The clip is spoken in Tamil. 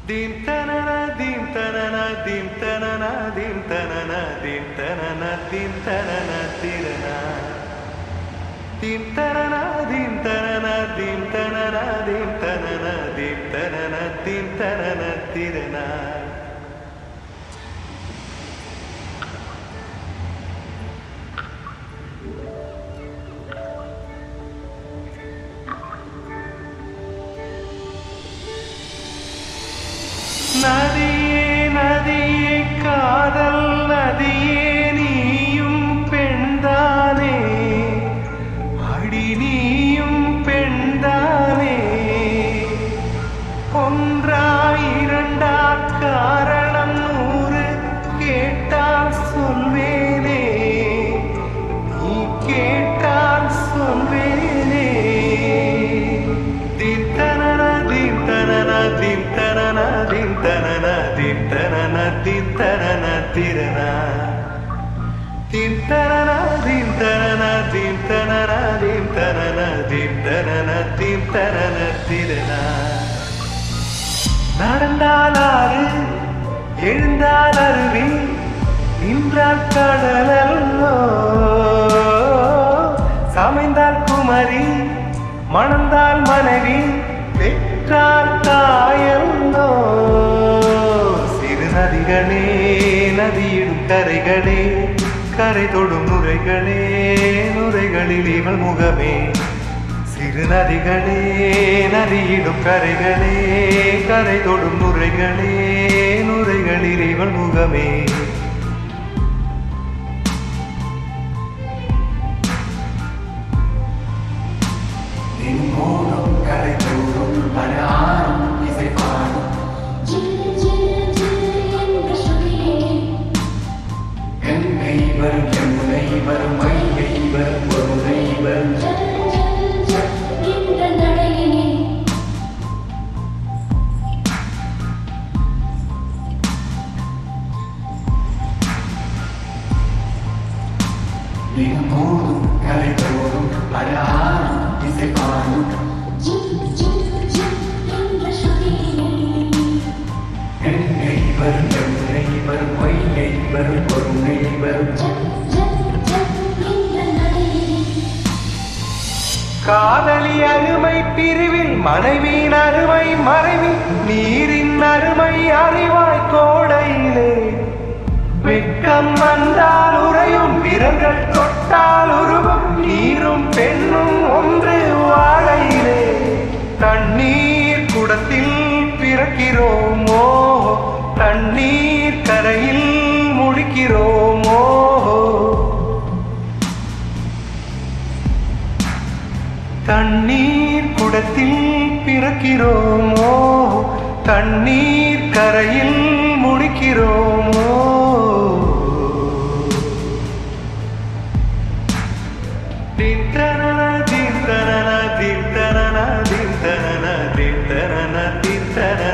Dim tanana dim tanana dim tanana dim tanana dim tanana dim tanana tirana Dim tanana dim tanana dim tanana dim tanana dim tanana dim tanana tirana நதியே நதியே காதல் நதியே நீயும் பெண்தானே அடி நீயும் பெண்தானே ஒன்றா இரண்டா காரணம் நூறு கேட்டால் சொல்வேனே நீ கேட்டால் சொல்வேனே Dim tanana dim tanana dim tanana dim tanana dim tanana dim tanana tirana Dim tanana dim tanana dim tanana dim tanana dim tanana dim tanana tirana நடந்தால் ஆறு எழுந்தால் அருவி நின்றால் கடலல்லோ சமைந்தால் குமரி மணந்தால் மனைவி பெற்றால் தாயல்லோ சிறு நதிகளே நதியிடும் கரைகளே கரை தொடும் நுரைகளே நுரைகளில் இவள் முகமே சிறு நதிகளே நதியிடும் கரைகளே கரை தொடும் நுரைகளே நுரைகளில் இவள் முகமே நின்மோடும் கரை தோறும் பல ஆறும் இசை பாடும் ஜில் ஜில் ஜில் என்ற சுதியே கங்கை வரும் யமுனை வரும் வைகை வரும் பொருளை வரும் ஜல் ஜல் ஜல் என்ற நடையினே நின்மோடும் கரை தோறும் பல ஆறும் இசை பாடும் ஜில் ஜில் ஜில் என்ற சுதியே கங்கை வரும் யமுனை வரும் வைகை வரும் பொருளை வரும் ஜல் ஜல் ஜல் என்ற நடையினே காதலி அருமை பிரிவில் மனைவியின் அருமை மறைவி நீரின் அருமை அறிவாய் கோடையிலே வெட்கம் வந்தால் உறையும் விரல்கள் தொட்டால் உருவும் நீரும் பெண்ணும் ஒன்று வாழையிலே தண்ணீர் குடத்தில் பிறக்கிறோமோ தண்ணீர் கரையில் முடிக்கிறோமோ தண்ணீர் குடத்தில் பிறக்கிறோமோ தண்ணீர் கரையில் முடிக்கிறோமோ திம் தனன திம் தனன திம் தனன திம் தனன திம் தனன திம் தனன